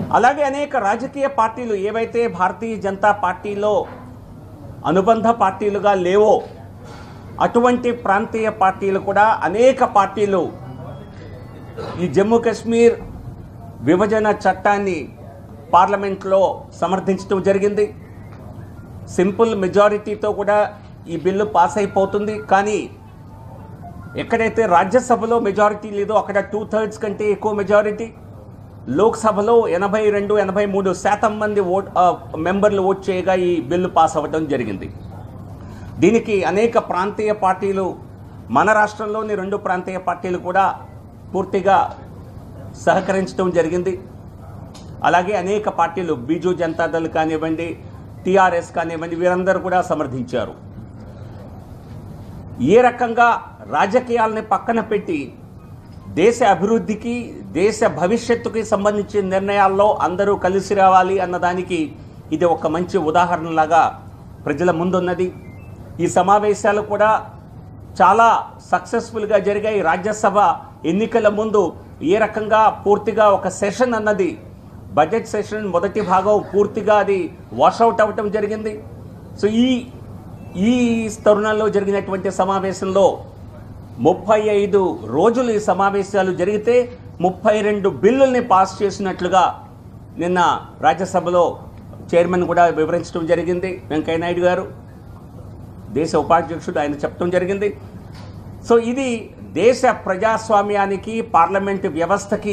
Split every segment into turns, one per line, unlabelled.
అలాగే అనేక రాజకీయ పార్టీలు ఏవైతే భారతీయ జనతా పార్టీలో అనుబంధ పార్టీలుగా లేవో అటువంటి ప్రాంతీయ పార్టీలు కూడా అనేక పార్టీలు ఈ జమ్మూ కాశ్మీర్ విభజన చట్టాన్ని పార్లమెంట్లో సమర్థించడం జరిగింది సింపుల్ మెజారిటీతో కూడా ఈ బిల్లు పాస్ అయిపోతుంది కానీ ఎక్కడైతే రాజ్యసభలో మెజారిటీ లేదో అక్కడ టూ థర్డ్స్ కంటే ఎక్కువ మెజారిటీ లోక్సభలో ఎనభై రెండు ఎనభై మూడు శాతం మంది ఓట్ ఆ, మెంబర్లు ఓట్ చేయగా ఈ బిల్లు పాస్ అవ్వడం జరిగింది దీనికి అనేక ప్రాంతీయ పార్టీలు మన రాష్ట్రంలోని రెండు ప్రాంతీయ పార్టీలు కూడా పూర్తిగా సహకరించడం జరిగింది అలాగే అనేక పార్టీలు బీజూ జనతాదళ్ కానివ్వండి టీఆర్ఎస్ కానివ్వండి వీరందరూ కూడా సమర్థించారు ఏ రకంగా రాజకీయాలని పక్కన పెట్టి దేశ అభివృద్ధికి దేశ భవిష్యత్తుకి సంబంధించిన నిర్ణయాల్లో అందరూ కలిసి రావాలి అన్నదానికి ఇది ఒక మంచి ఉదాహరణలాగా ప్రజల ముందున్నది ఈ సమావేశాలు కూడా చాలా సక్సెస్ఫుల్గా జరిగాయి రాజ్యసభ ఎన్నికల ముందు ఏ రకంగా పూర్తిగా ఒక సెషన్ అన్నది బడ్జెట్ సెషన్ మొదటి భాగం పూర్తిగా అది వాషౌట్ అవ్వటం జరిగింది సో ఈ ఈ తరుణంలో జరిగినటువంటి సమావేశంలో ముప్పై ఐదు రోజులు ఈ సమావేశాలు జరిగితే ముప్పై రెండు బిల్లుల్ని పాస్ చేసినట్లుగా నిన్న రాజ్యసభలో చైర్మన్ కూడా వివరించడం జరిగింది వెంకయ్యనాయుడు గారు దేశ ఉపాధ్యక్షుడు ఆయన చెప్పడం జరిగింది సో ఇది దేశ ప్రజాస్వామ్యానికి పార్లమెంటు వ్యవస్థకి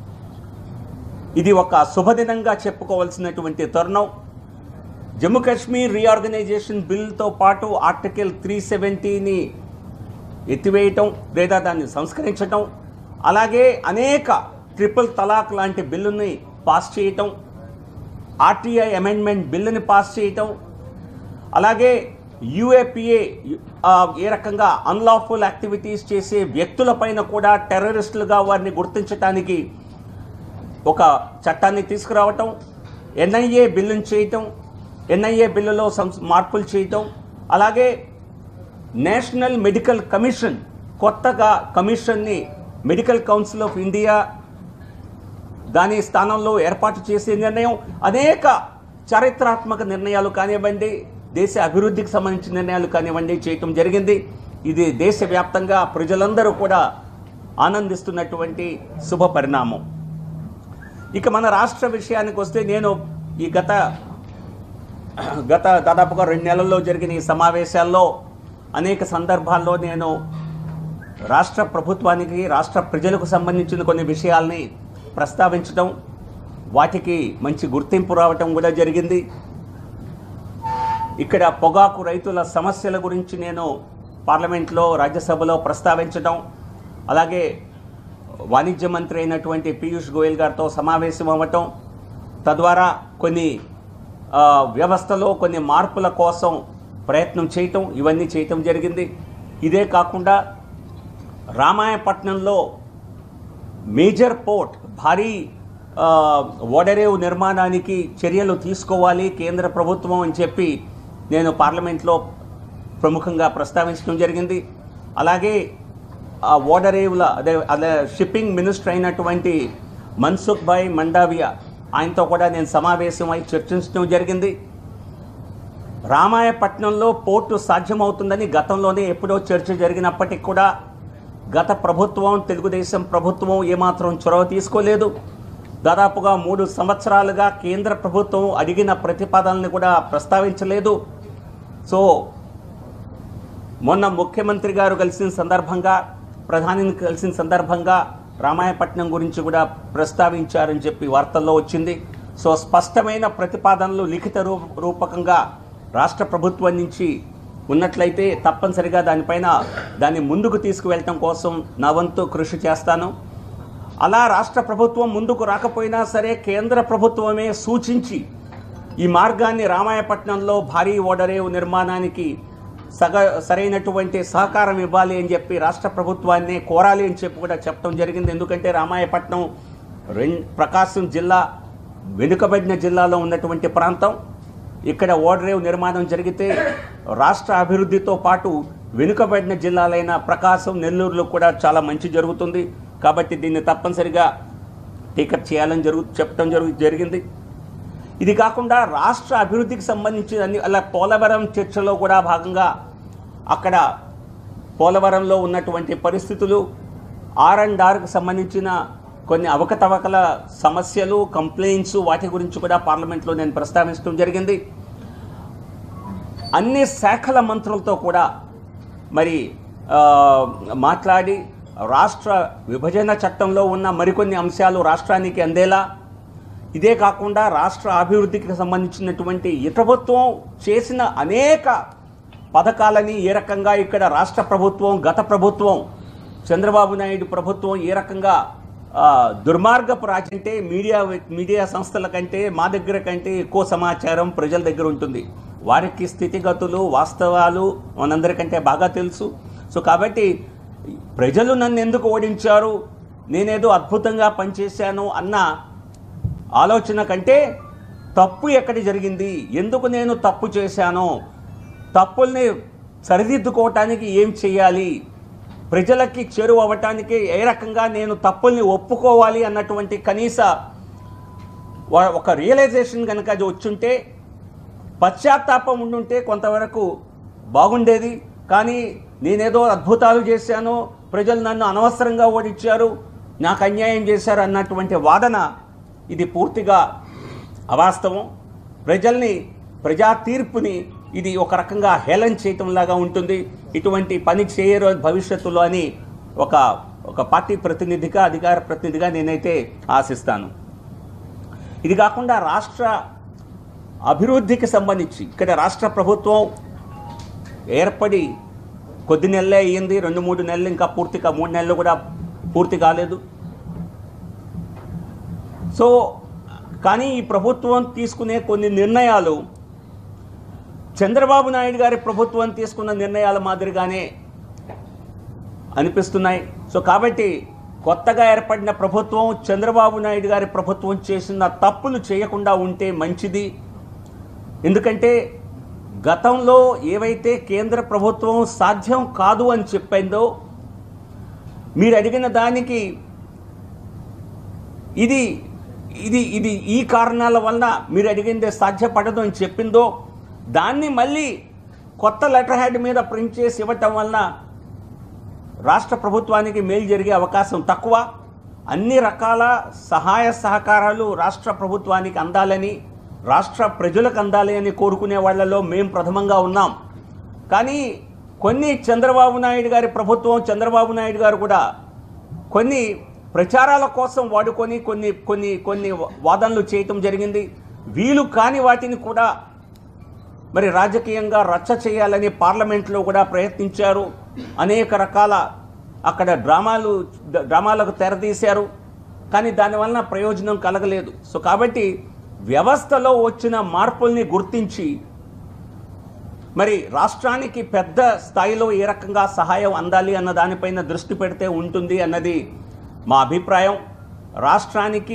ఇది ఒక శుభదినంగా చెప్పుకోవాల్సినటువంటి తరుణం జమ్మూ కాశ్మీర్ రీఆర్గనైజేషన్ బిల్తో పాటు ఆర్టికల్ త్రీ సెవెంటీని ఎత్తివేయటం లేదా దాన్ని సంస్కరించటం అలాగే అనేక ట్రిపుల్ తలాక్ లాంటి బిల్లుని పాస్ చేయటం ఆర్టీఐ అమెండ్మెంట్ బిల్లుని పాస్ చేయటం అలాగే యుఏపిఏ ఏ రకంగా అన్లాఫుల్ యాక్టివిటీస్ చేసే వ్యక్తులపైన కూడా టెర్రరిస్టులుగా వారిని గుర్తించడానికి ఒక చట్టాన్ని తీసుకురావటం ఎన్ఐఏ బిల్లును చేయటం ఎన్ఐఏ బిల్లులో సంస్- మార్పులు చేయటం అలాగే నేషనల్ మెడికల్ కమిషన్ కొత్తగా కమిషన్ని మెడికల్ కౌన్సిల్ ఆఫ్ ఇండియా దాని స్థానంలో ఏర్పాటు చేసే నిర్ణయం అనేక చారిత్రాత్మక నిర్ణయాలు కానివ్వండి దేశ అభివృద్ధికి సంబంధించిన నిర్ణయాలు కానివ్వండి చేయటం జరిగింది ఇది దేశవ్యాప్తంగా ప్రజలందరూ కూడా ఆనందిస్తున్నటువంటి శుభ పరిణామం ఇక మన రాష్ట్ర విషయానికి వస్తే నేను ఈ గత గత దాదాపుగా రెండు నెలల్లో జరిగిన ఈ సమావేశాల్లో అనేక సందర్భాల్లో నేను రాష్ట్ర ప్రభుత్వానికి రాష్ట్ర ప్రజలకు సంబంధించిన కొన్ని విషయాల్ని ప్రస్తావించడం వాటికి మంచి గుర్తింపు రావటం కూడా జరిగింది ఇక్కడ పొగాకు రైతుల సమస్యల గురించి నేను పార్లమెంట్లో రాజ్యసభలో ప్రస్తావించడం అలాగే వాణిజ్య మంత్రి అయినటువంటి పీయూష్ గోయల్ గారితో సమావేశం అవ్వటం తద్వారా కొన్ని ఆ, వ్యవస్థలో కొన్ని మార్పుల కోసం ప్రయత్నం చేయటం ఇవన్నీ చేయటం జరిగింది ఇదే కాకుండా రామాయపట్నంలో మేజర్ పోర్ట్ భారీ ఆ, ఓడరేవు నిర్మాణానికి చర్యలు తీసుకోవాలి కేంద్ర ప్రభుత్వం అని చెప్పి నేను పార్లమెంట్లో ప్రముఖంగా ప్రస్తావించడం జరిగింది అలాగే ఆ ఓడరేవుల అదే అదే షిప్పింగ్ మినిస్టర్ అయినటువంటి మన్సుఖ్ భాయ్ మండావియా ఆయనతో కూడా నేను సమావేశమై చర్చించడం జరిగింది రామాయపట్నంలో పోర్టు సాధ్యమవుతుందని గతంలోనే ఎప్పుడో చర్చ జరిగినప్పటికీ కూడా గత ప్రభుత్వం తెలుగుదేశం ప్రభుత్వం ఏమాత్రం చొరవ తీసుకోలేదు దాదాపుగా మూడు సంవత్సరాలుగా కేంద్ర ప్రభుత్వం అడిగిన ప్రతిపాదనలు కూడా ప్రస్తావించలేదు సో మొన్న ముఖ్యమంత్రి గారు కలిసిన సందర్భంగా ప్రధానిని కలిసిన సందర్భంగా రామాయపట్నం గురించి కూడా ప్రస్తావించారని చెప్పి వార్తల్లో వచ్చింది సో స్పష్టమైన ప్రతిపాదనలు లిఖిత రూ- రూపకంగా రాష్ట్ర ప్రభుత్వం నుంచి ఉన్నట్లయితే తప్పనిసరిగా దానిపైన దాన్ని ముందుకు తీసుకువెళ్ళటం కోసం నా వంతు కృషి చేస్తాను అలా రాష్ట్ర ప్రభుత్వం ముందుకు రాకపోయినా సరే కేంద్ర ప్రభుత్వమే సూచించి ఈ మార్గాన్ని రామాయపట్నంలో భారీ ఓడరేవు నిర్మాణానికి సగ సరైనటువంటి సహకారం ఇవ్వాలి అని చెప్పి రాష్ట్ర ప్రభుత్వాన్ని కోరాలి అని చెప్పి కూడా చెప్పడం జరిగింది ఎందుకంటే రామాయపట్నం రెం ప్రకాశం జిల్లా వెనుకబడిన జిల్లాలో ఉన్నటువంటి ప్రాంతం ఇక్కడ ఓడరేవు నిర్మాణం జరిగితే రాష్ట్ర అభివృద్ధితో పాటు వెనుకబడిన జిల్లాలైన ప్రకాశం నెల్లూరులో కూడా చాలా మంచి జరుగుతుంది కాబట్టి దీన్ని తప్పనిసరిగా టేకప్ చేయాలని జరుగు చెప్పడం జరుగు జరిగింది ఇది కాకుండా రాష్ట్ర అభివృద్ధికి సంబంధించిన అన్ని అలా పోలవరం చర్చలో కూడా భాగంగా అక్కడ పోలవరంలో ఉన్నటువంటి పరిస్థితులు ఆర్ అండ్ ఆర్కి సంబంధించిన కొన్ని అవకతవకల సమస్యలు కంప్లైంట్స్ వాటి గురించి కూడా పార్లమెంట్లో నేను ప్రస్తావించడం జరిగింది అన్ని శాఖల మంత్రులతో కూడా మరి ఆ, మాట్లాడి రాష్ట్ర విభజన చట్టంలో ఉన్న మరికొన్ని అంశాలు రాష్ట్రానికి అందేలా ఇదే కాకుండా రాష్ట్ర అభివృద్ధికి సంబంధించినటువంటి ఈ ప్రభుత్వం చేసిన అనేక పథకాలని ఏ రకంగా ఇక్కడ రాష్ట్ర ప్రభుత్వం గత ప్రభుత్వం చంద్రబాబు నాయుడు ప్రభుత్వం ఏ రకంగా ఆ, దుర్మార్గపు రాజంటే మీడియా మీడియా సంస్థల కంటే మా దగ్గర కంటే ఎక్కువ సమాచారం ప్రజల దగ్గర ఉంటుంది వారికి స్థితిగతులు వాస్తవాలు మనందరికంటే బాగా తెలుసు సో కాబట్టి ప్రజలు నన్ను ఎందుకు ఓడించారు నేనేదో అద్భుతంగా పనిచేశాను అన్న ఆలోచన కంటే తప్పు ఎక్కడ జరిగింది ఎందుకు నేను తప్పు చేశాను తప్పుల్ని సరిదిద్దుకోవటానికి ఏం చేయాలి ప్రజలకి చేరువ అవ్వటానికి ఏ రకంగా నేను తప్పుల్ని ఒప్పుకోవాలి అన్నటువంటి కనీస వా- ఒక రియలైజేషన్ కనుక అది వచ్చుంటే పశ్చాత్తాపం ఉండుంటే కొంతవరకు బాగుండేది కానీ నేనేదో అద్భుతాలు చేశాను ప్రజలు నన్ను అనవసరంగా ఓడించారు నాకు అన్యాయం చేశారు అన్నటువంటి వాదన ఇది పూర్తిగా అవాస్తవం ప్రజల్ని ప్రజా తీర్పుని ఇది ఒక రకంగా హేళన చేయటంలాగా ఉంటుంది ఇటువంటి పని చేయరు భవిష్యత్తులో అని ఒక ఒక పార్టీ ప్రతినిధిగా అధికార ప్రతినిధిగా నేనైతే ఆశిస్తాను ఇది కాకుండా రాష్ట్ర అభివృద్ధికి సంబంధించి ఇక్కడ రాష్ట్ర ప్రభుత్వం ఏర్పడి కొద్ది నెలలే అయ్యింది రెండు మూడు నెలలు ఇంకా పూర్తిగా మూడు నెలలు కూడా పూర్తి కాలేదు సో కానీ ఈ ప్రభుత్వం తీసుకునే కొన్ని నిర్ణయాలు చంద్రబాబు నాయుడు గారి ప్రభుత్వం తీసుకున్న నిర్ణయాల మాదిరిగానే అనిపిస్తున్నాయి సో కాబట్టి కొత్తగా ఏర్పడిన ప్రభుత్వం చంద్రబాబు నాయుడు గారి ప్రభుత్వం చేసిన తప్పులు చేయకుండా ఉంటే మంచిది ఎందుకంటే గతంలో ఏవైతే కేంద్ర ప్రభుత్వం సాధ్యం కాదు అని చెప్పిందో మీరు అడిగిన దానికి ఇది ఇది ఇది ఈ కారణాల వలన మీరు అడిగిందే సాధ్యపడదు అని చెప్పిందో దాన్ని మళ్ళీ కొత్త లెటర్ హెడ్ మీద ప్రింట్ చేసి ఇవ్వటం వలన రాష్ట్ర ప్రభుత్వానికి మేలు జరిగే అవకాశం తక్కువ అన్ని రకాల సహాయ సహకారాలు రాష్ట్ర ప్రభుత్వానికి అందాలని రాష్ట్ర ప్రజలకు అందాలి అని కోరుకునే వాళ్ళలో మేం ప్రథమంగా ఉన్నాం కానీ కొన్ని చంద్రబాబు నాయుడు గారి ప్రభుత్వం చంద్రబాబు నాయుడు గారు కూడా కొన్ని ప్రచారాల కోసం వాడుకొని కొన్ని కొన్ని కొన్ని వాదనలు చేయటం జరిగింది వీలు కాని వాటిని కూడా మరి రాజకీయంగా రచ్చ చేయాలని పార్లమెంట్లో కూడా ప్రయత్నించారు అనేక రకాల అక్కడ డ్రామాలు డ్రామాలకు తెరదీశారు కానీ దానివలన ప్రయోజనం కలగలేదు సో కాబట్టి వ్యవస్థలో వచ్చిన మార్పుల్ని గుర్తించి మరి రాష్ట్రానికి పెద్ద స్థాయిలో ఏ రకంగా సహాయం అందాలి అన్న దానిపైన దృష్టి పెడితే ఉంటుంది అన్నది మా అభిప్రాయం రాష్ట్రానికి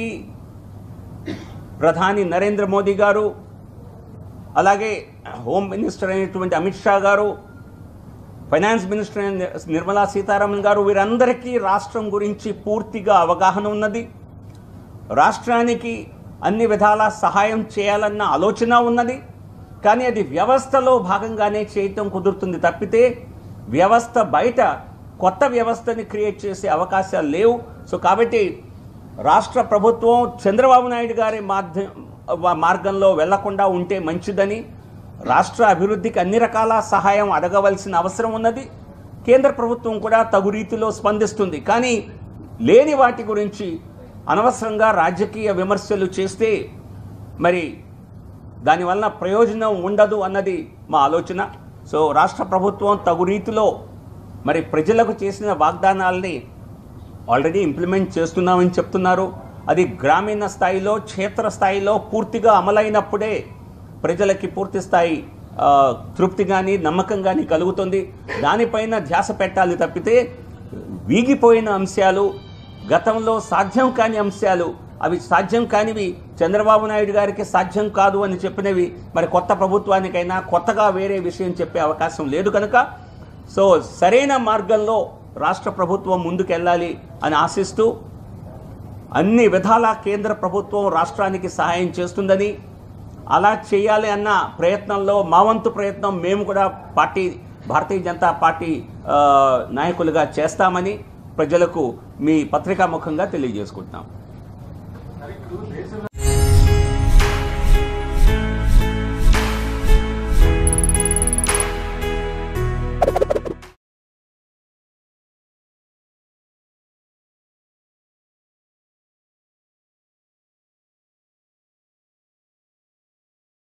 ప్రధాని నరేంద్ర మోదీ గారు అలాగే హోమ్ మినిస్టర్ అయినటువంటి అమిత్ షా గారు ఫైనాన్స్ మినిస్టర్ అయిన నిర్మలా సీతారామన్ గారు వీరందరికీ రాష్ట్రం గురించి పూర్తిగా అవగాహన ఉన్నది రాష్ట్రానికి అన్ని విధాల సహాయం చేయాలన్న ఆలోచన ఉన్నది కానీ అది వ్యవస్థలో భాగంగానే చేయటం కుదురుతుంది తప్పితే వ్యవస్థ బయట కొత్త వ్యవస్థని క్రియేట్ చేసే అవకాశాలు లేవు సో కాబట్టి రాష్ట్ర ప్రభుత్వం చంద్రబాబు నాయుడు గారి మాధ్య మార్గంలో వెళ్లకుండా ఉంటే మంచిదని రాష్ట్ర అభివృద్ధికి అన్ని రకాల సహాయం అడగవలసిన అవసరం ఉన్నది కేంద్ర ప్రభుత్వం కూడా తగు రీతిలో స్పందిస్తుంది కానీ లేని వాటి గురించి అనవసరంగా రాజకీయ విమర్శలు చేస్తే మరి దానివల్ల ప్రయోజనం ఉండదు అన్నది మా ఆలోచన సో రాష్ట్ర ప్రభుత్వం తగు రీతిలో మరి ప్రజలకు చేసిన వాగ్దానాల్ని ఆల్రెడీ ఇంప్లిమెంట్ చేస్తున్నామని చెప్తున్నారు అది గ్రామీణ స్థాయిలో క్షేత్ర స్థాయిలో పూర్తిగా అమలైనప్పుడే ప్రజలకి పూర్తి స్థాయి ఆ, తృప్తి కానీ నమ్మకం కానీ కలుగుతుంది దానిపైన ధ్యాస పెట్టాలి తప్పితే వీగిపోయిన అంశాలు గతంలో సాధ్యం కాని అంశాలు అవి సాధ్యం కానివి చంద్రబాబు నాయుడు గారికి సాధ్యం కాదు అని చెప్పినవి మరి కొత్త ప్రభుత్వానికైనా కొత్తగా వేరే విషయం చెప్పే అవకాశం లేదు కనుక సో సరైన మార్గంలో రాష్ట్ర ప్రభుత్వం ముందుకెళ్ళాలి అని ఆశిస్తూ అన్ని విధాల కేంద్ర ప్రభుత్వం రాష్ట్రానికి సహాయం చేస్తుందని అలా చేయాలి అన్న ప్రయత్నంలో మా వంతు ప్రయత్నం మేము కూడా పార్టీ భారతీయ జనతా పార్టీ ఆ, నాయకులుగా చేస్తామని ప్రజలకు మీ పత్రికా ముఖంగా తెలియజేసుకుంటున్నాం